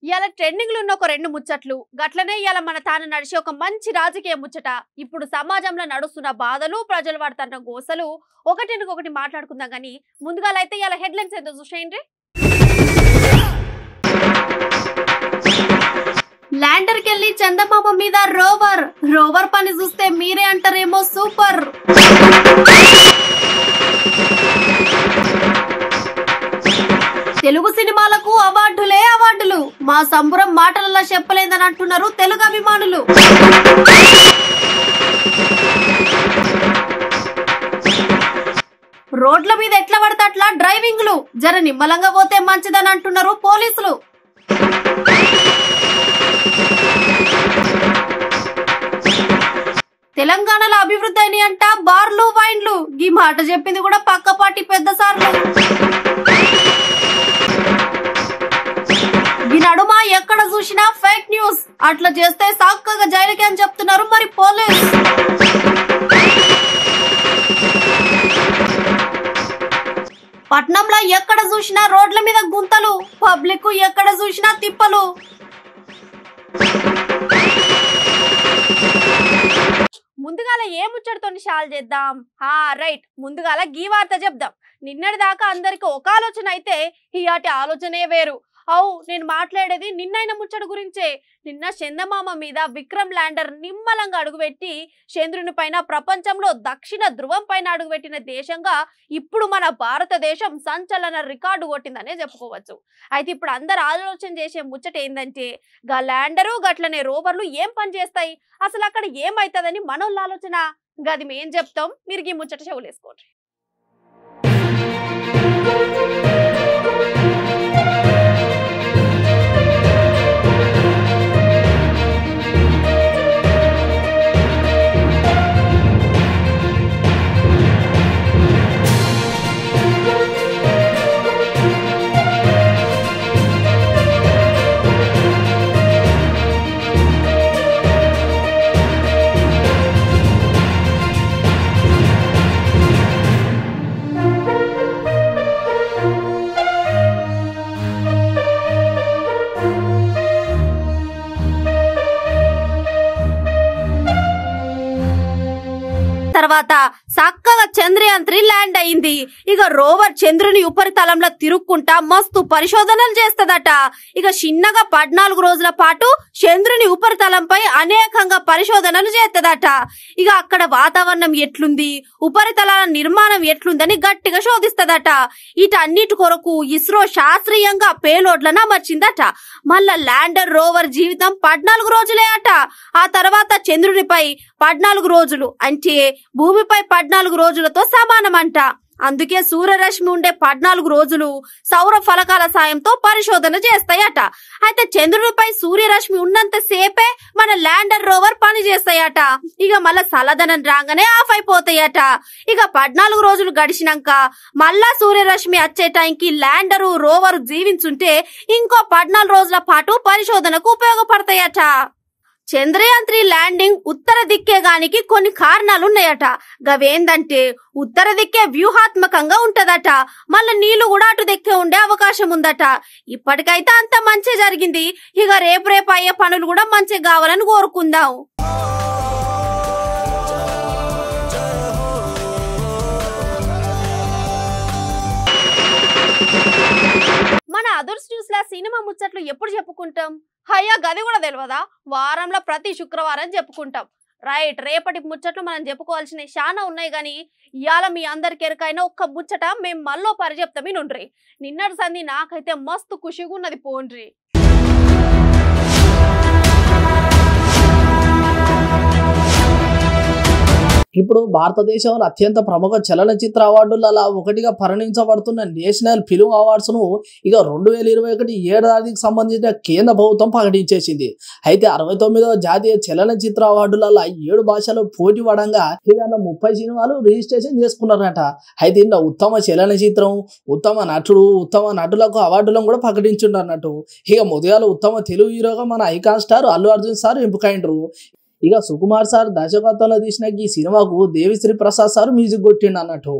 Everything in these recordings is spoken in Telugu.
ఇవాళ ట్రెండింగ్ లో ఉన్న ఒక రెండు ముచ్చట్లు గట్లనే ఇవాళ మన తాను నడిచే ఒక మంచి రాజకీయ ముచ్చట ఇప్పుడు సమాజంలో నడుస్తున్న బాధలు ప్రజలు పడుతున్న గోసలు ఒకటినొకటి మాట్లాడుకుందాం కానీ ముందుగా అయితే ఇవాళ హెడ్లైన్స్ ఏంటో చూసేయండి ల్యాండర్ కెళ్ళి చందమామ మీద రోవర్ రోవర్ పని చూస్తే మీరే అంటారేమో సూపర్ తెలుగు సినిమాలకు అవార్డులే అవార్డులు మా సంబురం మాటలలో చెప్పలేదని అంటున్నారు తెలుగు అభిమానులు రోడ్ల మీద ఎట్లా పడితే అట్లా డ్రైవింగ్లు జర నిమ్మలంగా పోతే మంచిదని అంటున్నారు పోలీసులు తెలంగాణలో అభివృద్ధి అయినాయి అంట బార్లు వైన్లు ఈ మాట చెప్పింది కూడా పక్కపాటి పెద్ద సార్లు ఈ నడుమ ఎక్కడ చూసినా ఫేక్ న్యూస్ అట్లా చేస్తే సాక్కగా జైలుకి అని చెప్తున్నారు మరి పోలీస్ పట్నంలో ఎక్కడ చూసినా రోడ్ల మీద గుంతలు పబ్లిక్ ఎక్కడ చూసినా తిప్పలు ముందుగాల ఏ ముచ్చటతోని షాల్ చేద్దాం హా రైట్ ముందుగాల గీ వార్త చెప్దాం నిన్నటి దాకా అందరికి ఒక ఆలోచన అయితే ఇయాటి ఆలోచనే వేరు అవు నేను మాట్లాడేది నిన్నైన ముచ్చట గురించే నిన్న చందమామ మీద విక్రమ్ ల్యాండర్ నిమ్మలంగా అడుగుపెట్టి చంద్రుని పైన ప్రపంచంలో దక్షిణ ధృవం పైన అడుగుపెట్టిన దేశంగా ఇప్పుడు మన భారతదేశం సంచలన రికార్డు కొట్టిందనే చెప్పుకోవచ్చు అయితే ఇప్పుడు అందరు ఆలోచన చేసే ముచ్చట ఏంటంటే గా ల్యాండరు గట్లనే రోవర్లు ఏం పని చేస్తాయి అసలు అక్కడ ఏమైతుందని మనోళ్ళ ఆలోచన గది మేం చెప్తాం మీరు ఈ ముచ్చట చెవులేసుకోండి తర్వాత చక్కగా చంద్రయాన్ త్రీ ల్యాండ్ అయింది ఇక రోవర్ చంద్రుని ఉపరితలంలో తిరుక్కుంటా మస్తు పరిశోధనలు చేస్తదట ఇక చిన్నగా పద్నాలుగు రోజుల పాటు చంద్రుని ఉపరితలంపై అనేకంగా పరిశోధనలు చేస్తదట ఇక అక్కడ వాతావరణం ఎట్లుంది ఉపరితలాల నిర్మాణం ఎట్లుందని గట్టిగా శోధిస్తదట వీటన్నిటి కొరకు ఇస్రో శాస్త్రీయంగా పేలోడ్లను అమర్చిందట మళ్ళా ల్యాండర్ రోవర్ జీవితం పద్నాలుగు రోజులే అట ఆ తర్వాత చంద్రునిపై పద్నాలుగు రోజులు అంటే భూమిపై పద్నాలుగు రోజులతో సమానమంట అందుకే సూర్యరశ్మి ఉండే పద్నాలుగు రోజులు సౌర ఫలకాల సాయంతో పరిశోధన చేస్తాయట అయితే చంద్రునిపై సూర్యరశ్మి ఉన్నంత సేపే మన ల్యాండర్ రోవర్ పని చేస్తాయట ఇక మళ్ళా చల్లదనం రాగానే ఆఫ్ అయిపోతాయట ఇక పద్నాలుగు రోజులు గడిచినాక మళ్ళా సూర్యరశ్మి వచ్చే టైంకి ల్యాండరు రోవర్ జీవించుంటే ఇంకో పద్నాలుగు రోజుల పాటు పరిశోధనకు ఉపయోగపడతాయట చంద్రయాన్ త్రీ ల్యాండింగ్ ఉత్తర దిక్కే గానికి కొన్ని కారణాలు ఉన్నాయట గవేందంటే ఉత్తర దిక్కే వ్యూహాత్మకంగా ఉంటదట మళ్ళీ నీళ్లు కూడా అటు దిక్కే ఉండే అవకాశం ఉందట ఇప్పటికైతే అంత మంచి జరిగింది ఇక రేపు రేపు అయ్యే పనులు కూడా మంచిగా కావాలని కోరుకుందాం మన అదర్స్ న్యూస్ లా సినిమా ముచ్చట్లు ఎప్పుడు చెప్పుకుంటాం అయ్యా గది కూడా తెలియదా వారంలో ప్రతి శుక్రవారం చెప్పుకుంటాం రైట్ రేపటి ముచ్చట్లు మనం చెప్పుకోవాల్సినవి చాలా ఉన్నాయి కానీ ఇవాళ మీ అందరికి ఎరకైనా ఒక్క ముచ్చట మేము మళ్ళీ పరి చెప్తాం నుండ్రి నిన్నటి సంధి నాకైతే మస్తు ఖుషిగా ఉన్నది పోండ్రి ఇప్పుడు భారతదేశంలో అత్యంత ప్రముఖ చలనచిత్ర అవార్డులలో ఒకటిగా పరిగణించబడుతున్న నేషనల్ ఫిల్మ్ అవార్డ్స్ ను ఇక రెండు వేల ఇరవై ఒకటి ఏడాదికి సంబంధించిన కేంద్ర ప్రభుత్వం ప్రకటించేసింది అయితే అరవై తొమ్మిదవ జాతీయ చలనచిత్ర అవార్డులలో ఏడు భాషలు పోటీ పడంగా ఇక ముప్పై సినిమాలు రిజిస్ట్రేషన్ చేసుకున్నారట అయితే ఇందులో ఉత్తమ చలనచిత్రం ఉత్తమ నటుడు ఉత్తమ నటులకు అవార్డులను కూడా ప్రకటించుండన్నట్టు ఇక మొదలు ఉత్తమ తెలుగు హీరోగా మన icon star Allu Arjun sir ఎంపికైండ్రు ఇక సుకుమార్ సార్ దర్శకత్వంలో తీసిన ఈ సినిమాకు దేవిశ్రీ ప్రసాద్ సార్ మ్యూజిక్ కొట్టిండు అన్నట్టు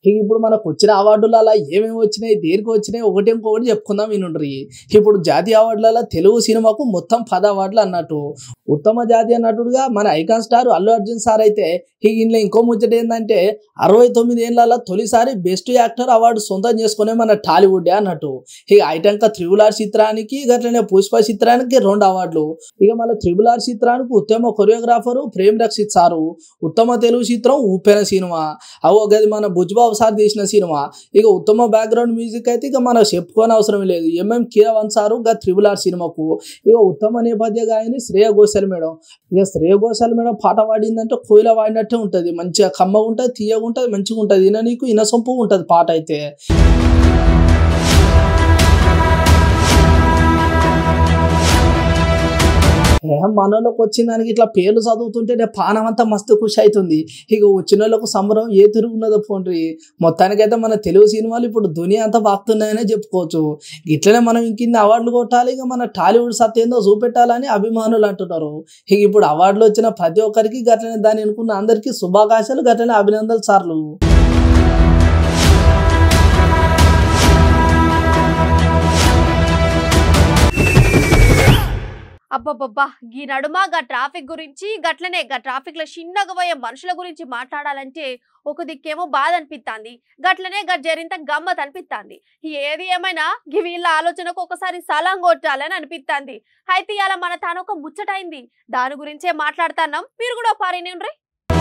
ఇక ఇప్పుడు మనకు వచ్చిన అవార్డులలో ఏమేమి వచ్చినాయి దేనికి వచ్చినాయి ఒకటి ఇంకొకటి చెప్పుకుందాం వినుండ్రి ఇప్పుడు జాతీయ అవార్డులలో తెలుగు సినిమాకు మొత్తం పది అవార్డులు అన్నట్టు ఉత్తమ జాతీయ నటుడుగా మన icon star Allu Arjun sir అయితే ఇక ఇంట్లో ఇంకో ముచ్చట ఏంటంటే అరవై తొమ్మిది ఏళ్ళ తొలిసారి బెస్ట్ యాక్టర్ అవార్డు సొంతం చేసుకునే మన టాలీవుడ్ అన్నట్టు ఇక ఐటంక త్రిబుల్ ఆర్ చిత్రానికి ఇక అట్లనే పుష్ప చిత్రానికి రెండు అవార్డులు ఇక మళ్ళీ త్రిబుల్ ఆర్ చిత్రానికి ఉత్తమ కొరియోగ్రాఫరు ప్రేమ్ రక్షిత్ సారు ఉత్తమ తెలుగు చిత్రం ఊపెన సినిమా అవో గది మన భుజ్బాబు సార్ తీసిన సినిమా ఇక ఉత్తమ బ్యాక్గ్రౌండ్ మ్యూజిక్ అయితే ఇక మనం చెప్పుకోని అవసరం లేదు ఎంఎం కీరవన్ సారు గా త్రిబుల్ ఆర్ సినిమాకు ఇక ఉత్తమ నేపథ్య గాయని శ్రేయ ఘోషల్ మేడం ఇక శ్రేయ ఘోషల్ మేడం పాట పాడిందంటే కోయిల వాడినట్టే ఉంటుంది మంచిగా కమ్మగా ఉంటుంది తీయగా ఉంటుంది మంచిగా ఉంటుంది ఇన నీకు ఇనసొంపు ఉంటుంది పాట అయితే ఏం మనలోకి వచ్చిన దానికి ఇట్లా పేర్లు చదువుతుంటే నే పానం అంతా మస్తు ఖుషి అవుతుంది ఇక వచ్చిన వాళ్ళకు సంబరం ఏ తిరుగున్నదో పోండ్రి మొత్తానికైతే మన తెలుగు సినిమాలు ఇప్పుడు దునియా అంతా బాగుతున్నాయనే చెప్పుకోవచ్చు ఇట్లనే మనం ఇంకిన్ని అవార్డులు కొట్టాలి ఇక మన టాలీవుడ్ సత్యేందో చూపెట్టాలని అభిమానులు అంటున్నారు ఇక ఇప్పుడు అవార్డులు వచ్చిన ప్రతి ఒక్కరికి గట్లనే దాన్ని ఎన్నుకున్న అందరికీ శుభాకాంక్షలు గట్లనే అభినందనలు సార్లు అబ్బబ్బబ్బా ఈ నడుమ గా ట్రాఫిక్ గురించి గట్లనే గా ట్రాఫిక్ లో చిన్నగా పోయే మనుషుల గురించి మాట్లాడాలంటే ఒక దిక్కేమో బాధ అనిపిస్తుంది గట్లనే గా జరింత గమ్మత్ అనిపిస్తుంది ఏది ఏమైనా గి వీళ్ళ ఆలోచనకు ఒకసారి సలాం కొట్టాలని అనిపిస్తుంది అయితే ఇలా మన తాను ఒక ముచ్చటైంది దాని గురించే మాట్లాడుతున్నాం మీరు కూడా పారినండ్రి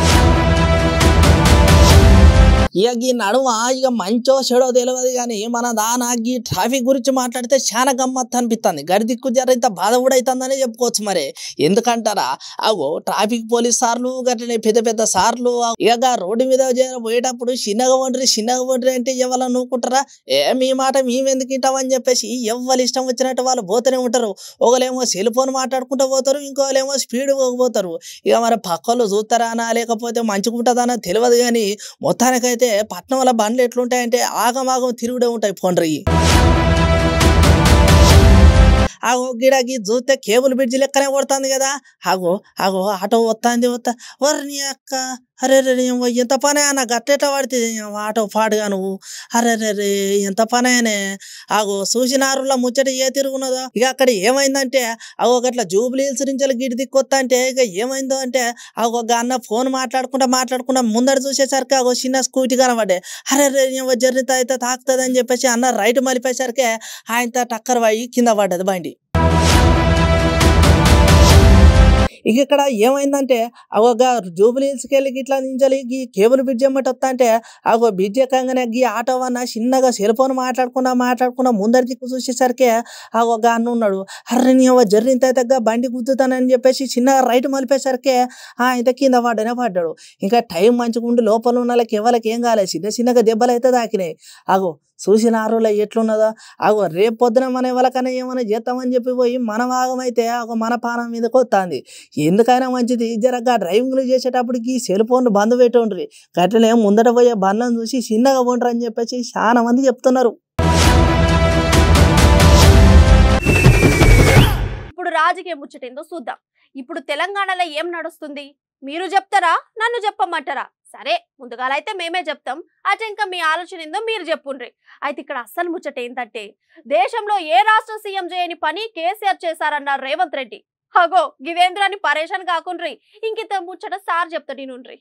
ఇక ఈ నడుమ ఇక మంచో చెడో తెలియదు కానీ మన దానా ఈ ట్రాఫిక్ గురించి మాట్లాడితే చాలా గమ్మత్ అనిపిస్తుంది గడి దిక్కు జర ఇంత బాధ కూడా అవుతుందని చెప్పుకోవచ్చు మరి ఎందుకంటారా అగో ట్రాఫిక్ పోలీస్ సార్లు గట్లనే పెద్ద పెద్ద సార్లు ఇక రోడ్డు మీద జర పోయేటప్పుడు చిన్నగా వండ్రి చిన్నగా వండ్రి అంటే ఎవరు నూకుంటారా ఏ మీ మాట మేమెందుకు వింటామని చెప్పేసి ఎవరు ఇష్టం వచ్చినట్టు వాళ్ళు పోతూనే ఉంటారు ఒకలేమో సెల్ ఫోన్ మాట్లాడుకుంటూ పోతారు ఇంకోలేమో స్పీడ్ పోతారు ఇక మరి పక్కలు చూస్తారా లేకపోతే మంచిగుంటుందనా తెలియదు కానీ మొత్తానికైతే పట్నంలో బండ్లు ఎట్లుంటాయంటే ఆగమాగం తిరుగుడే ఉంటాయి పోండ్రి ఆగో గిడకి చూస్తే కేబుల్ బ్రిడ్జ్ లెక్కనే కొడుతుంది కదా ఆగో ఆగో ఆటో వస్తుంది వస్తా వర్ని అక్క అరే రే ఏమో ఎంత పని అన్న గట్టెట పడితే ఆటో పాడుగా నువ్వు అరే రే రే ఎంత పని అయినే ఆగో చూసినారులా ముచ్చట ఏ తిరుగున్నదో ఇక అక్కడ ఏమైందంటే అగో గట్ల జూబ్లీ హిల్స్ నుంచి గిడి దిక్కొత్తా అంటే ఇక ఏమైందో అంటే అగో ఒక అన్న ఫోన్ మాట్లాడుకుంటా మాట్లాడుకుంటా ముందర చూసేసరికి అగో చిన్న స్కూటీ కనబడే అరే రే ఏమో జర్నీతో అయితే తాకుతుంది అని చెప్పేసి అన్న రైట్ మలిపేసరికి ఆయనతో టక్కర్ పోయి కింద పడ్డది బండి ఇక ఇక్కడ ఏమైందంటే ఒక జూబిలీ హిల్స్కి వెళ్ళి ఇట్లా నించాలి ఈ కేబుల్ బ్రిడ్జ్ ఎమ్మటి వస్తా అంటే ఒక బ్రిడ్జ్ ఎక్కగానే ఈ ఆటో అన్న చిన్నగా సెల్ ఫోన్ మాట్లాడుకున్నా మాట్లాడుకున్నా ముందర దిక్కు చూసేసరికి ఆ ఒక అన్న ఉన్నాడు అర్రే నీ జర్రింత అయితే బండి గుద్దుతానని చెప్పేసి చిన్నగా రైట్ మలిపేసరికి ఆ ఇంత కింద పడ్డనే పడ్డాడు ఇంకా టైం మంచిగా ఉండి లోపల ఉన్న వాళ్ళకి ఎవరికి ఏం కాలేదు చిన్న చిన్నగా దెబ్బలు అయితే తాకినాయి ఆగో చూసిన ఆరోలో ఎట్లున్నదో అగో రేపు పొద్దున మన ఎవరికైనా ఏమైనా చేద్దామని చెప్పి పోయి మన భాగం అయితే ఒక మన పానం మీదకి వస్తుంది ఎందుకైనా మంచిది జరగా డ్రైవింగ్లు చేసేటప్పటికి సెల్ ఫోన్ బంద్ పెట్టుండ్రి గట్లనే ముందట పోయే బండ్లను చూసి చిన్నగా పోండ్రు అని చెప్పేసి చాలా మంది చెప్తున్నారు ఇప్పుడు రాజకీయ ముచ్చటేందో చూద్దాం ఇప్పుడు తెలంగాణలో ఏం నడుస్తుంది మీరు చెప్తారా నన్ను చెప్పమంటారా సరే ముందుగాలైతే మేమే చెప్తాం అటు ఇంకా మీ ఆలోచన ఏందో మీరు చెప్పుండ్రి అయితే ఇక్కడ అస్సలు ముచ్చట ఏంటంటే దేశంలో ఏ రాష్ట్ర సీఎం చేయని పని కేసీఆర్ చేశారన్నారు రేవంత్ రెడ్డి అగో గివేంద్రాన్ని పరేషాన్ కాకుండ్రి ఇంకిత ముచ్చట సార్ చెప్తాడు నుండ్రి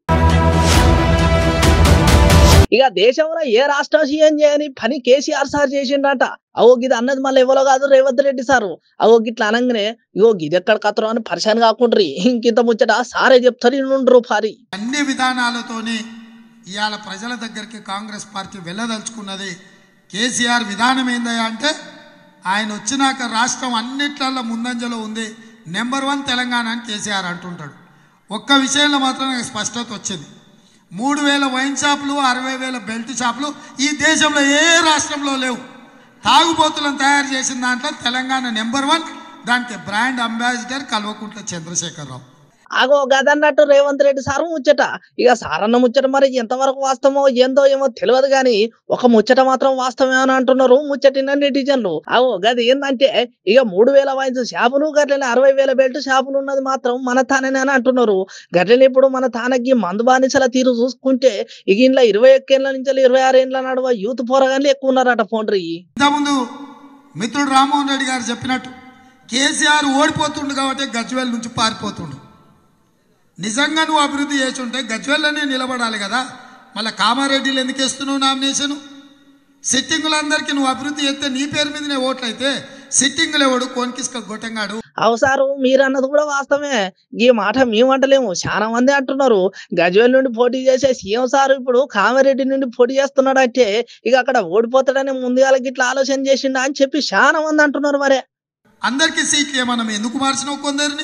ఇక దేశంలో ఏ రాష్ట్రం సీఎం చేయని పని కేసీఆర్ సార్ చేసిండట అవో గిది అన్నది మళ్ళీ ఎవరో కాదు రేవంత్ రెడ్డి సారు అవో గిట్లా అనగానే ఇగో గిది ఎక్కడ కత్తరం అని పరిశాన్ కాకుండ్రి ఇంకింత ముచ్చట సారే చెప్తారు నుండ్రు పారి అన్ని విధానాలతోనే ఇవాళ ప్రజల దగ్గరికి కాంగ్రెస్ పార్టీ వెళ్ళదలుచుకున్నది కేసీఆర్ విధానం ఏందయ్యా అంటే ఆయన వచ్చినాక రాష్ట్రం అన్నిట్లలో ముందంజలో ఉంది నెంబర్ వన్ తెలంగాణ అని కేసీఆర్ అంటుంటాడు ఒక్క విషయంలో మాత్రం నాకు స్పష్టత వచ్చింది మూడు వేల వైన్ షాపులు అరవై వేల బెల్ట్ షాపులు ఈ దేశంలో ఏ రాష్ట్రంలో లేవు తాగుబోతులను తయారు చేసిన దాంట్లో తెలంగాణ నెంబర్ వన్ దానికి బ్రాండ్ అంబాసిడర్ కల్వకుంట్ల చంద్రశేఖరరావు ఆగో గదన్నట్టు రేవంత్ రెడ్డి సార్ ముచ్చట ఇక సారన్న ముచ్చట మరి ఎంతవరకు వాస్తవమో ఏందో ఏమో తెలియదు గాని ఒక ముచ్చట మాత్రం వాస్తవమే అని అంటున్నారు ముచ్చటిన నెటిజన్లు ఆగో గది ఏంటంటే ఇక మూడు వేల వయసు షాపులు గట్లనే అరవై వేల బెల్ట్ షాపులు ఉన్నది మాత్రం మన తానేనే అని అంటున్నారు గట్లనే ఇప్పుడు మన తానకి మందు బానిసల తీరు చూసుకుంటే ఇక ఇంట్లో ఇరవై ఒక్కేళ్ళ నుంచి ఇరవై ఆరు ఏళ్ళ నడువ యూత్ పోరగానే ఎక్కువ ఉన్నారట ఫోన్రీ ఇంతకుముందు మిత్రుడు రామ్మోహన్ రెడ్డి గారు చెప్పినట్టు కేసీఆర్ ఓడిపోతుండు కాబట్టి గజ్వేల్ నుంచి పారిపోతుండు నిజంగా నువ్వు అభివృద్ధి చేసి ఉంటే గజ్వేల్లోనే నిలబడాలి కదా మళ్ళీ కామారెడ్డిలు ఎందుకు వేస్తున్నావు నామినేషన్ సిట్టింగులందరికీ నువ్వు అభివృద్ధి చేస్తే నీ పేరు మీదనే ఓట్లయితే సిట్టింగులు ఎవడు కోన్కిస్క గొట్టంగాడు అవసారు మీరు అన్నది కూడా వాస్తవమే ఈ మాట మేము అంటలేము చాలా మంది అంటున్నారు గజ్వేల్ నుండి పోటీ చేసే సీఎం సార్ ఇప్పుడు కామారెడ్డి నుండి పోటీ చేస్తున్నాడు అంటే ఇక అక్కడ ఓడిపోతాడని ముందుగాల గిట్లా ఆలోచన చేసిండా అని చెప్పి చాలా మంది అంటున్నారు మరే అందరికీ సీట్లు ఏమన్నా ఎందుకు మార్చినావు కొందరిని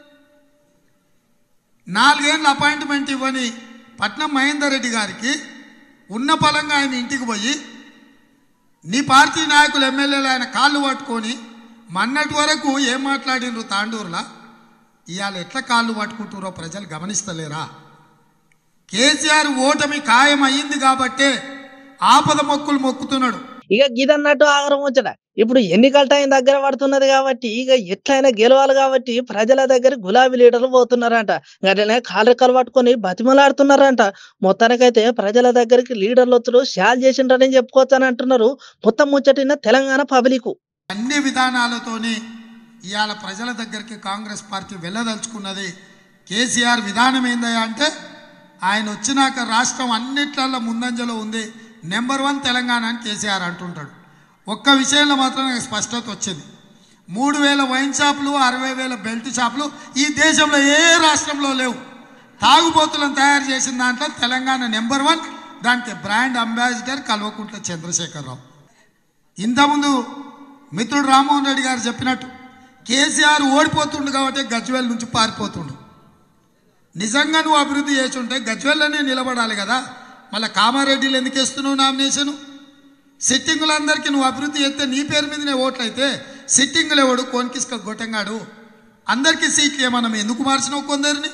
నాలుగేళ్ళు అపాయింట్మెంట్ ఇవ్వని పట్నం మహేందర్ రెడ్డి గారికి ఉన్న పలంగా ఆయన ఇంటికి పోయి నీ పార్టీ నాయకులు ఎమ్మెల్యేలు ఆయన కాళ్ళు పట్టుకొని మొన్నటి వరకు ఏం మాట్లాడినరు తాండూరులా ఇవాళ ఎట్లా కాళ్ళు పట్టుకుంటారో ప్రజలు గమనిస్తలేరా కేసీఆర్ ఓటమి ఖాయం అయ్యింది కాబట్టే ఆపద మొక్కులు మొక్కుతున్నాడు ఇక గిదన్నట్టు ఆగరం వచ్చట ఇప్పుడు ఎన్నికల టైం దగ్గర పడుతున్నది కాబట్టి ఇక ఎట్లయినా గెలవాలి కాబట్టి ప్రజల దగ్గర గులాబీ లీడర్లు పోతున్నారంట గట్లనే కాళ్ళరెక్కలు పట్టుకొని బతిమలాడుతున్నారంట మొత్తానికైతే ప్రజల దగ్గరికి లీడర్లు వచ్చుడు షాల్ చేసిండ్రని చెప్పుకోవచ్చు అని అంటున్నారు మొత్తం ముచ్చటిన తెలంగాణ పబ్లిక్ అన్ని విధానాలతోనే ఇవాళ ప్రజల దగ్గరికి కాంగ్రెస్ పార్టీ వెళ్ళదలుచుకున్నది కేసీఆర్ విధానం ఏందయ్యా అంటే ఆయన వచ్చినాక రాష్ట్రం అన్నిట్లల్లో ముందంజలో ఉంది నెంబర్ వన్ తెలంగాణ అని కేసీఆర్ అంటుంటాడు ఒక్క విషయంలో మాత్రం నాకు స్పష్టత వచ్చింది మూడు వేల వైన్ షాపులు అరవై వేల బెల్ట్ షాపులు ఈ దేశంలో ఏ రాష్ట్రంలో లేవు తాగుబోతులను తయారు చేసిన దాంట్లో తెలంగాణ నెంబర్ వన్ దానికి బ్రాండ్ అంబాసిడర్ కల్వకుంట్ల చంద్రశేఖరరావు ఇంతకుముందు మిత్రుడు రామ్మోహన్ రెడ్డి గారు చెప్పినట్టు కేసీఆర్ ఓడిపోతుండు కాబట్టి గజ్వేల్ నుంచి పారిపోతుండు నిజంగా నువ్వు అభివృద్ధి చేసి ఉంటే గజ్వేల్లోనే నిలబడాలి కదా మళ్ళీ కామారెడ్డిలు ఎందుకు వేస్తున్నావు నామినేషన్ సిట్టింగులందరికీ నువ్వు అభివృద్ధి చేస్తే నీ పేరు మీదనే ఓట్లయితే సిట్టింగులు ఎవడు కోన్కిస్క గొట్టంగాడు అందరికీ సీట్లు ఏమన్నా ఎందుకు మార్చినావు కొందరిని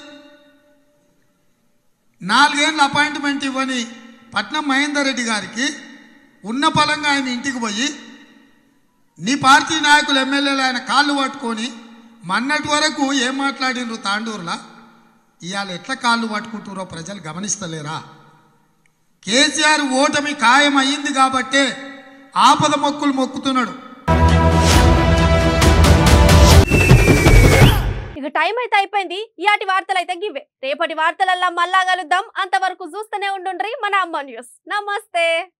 నాలుగేళ్ళు అపాయింట్మెంట్ ఇవ్వని పట్నం మహేందర్ రెడ్డి గారికి ఉన్న పలంగా ఆయన ఇంటికి పోయి నీ పార్టీ నాయకులు ఎమ్మెల్యేలు ఆయన కాళ్ళు పట్టుకొని మొన్నటి వరకు ఏం మాట్లాడినరు తాండూరులా ఇవాళ ఎట్లా కాళ్ళు పట్టుకుంటారో ప్రజలు గమనిస్తలేరా కేసీఆర్ ఓటమి ఖాయం అయ్యింది కాబట్టే ఆపద మొక్కులు మొక్కుతున్నాడు ఇక టైం అయితే అయిపోయింది ఇయాటి వార్తలు అయితే గివే రేపటి వార్తలల్లా మళ్ళా కలుద్దాం అంతవరకు చూస్తూనే ఉండుండ్రి మన అమ్మ న్యూస్ నమస్తే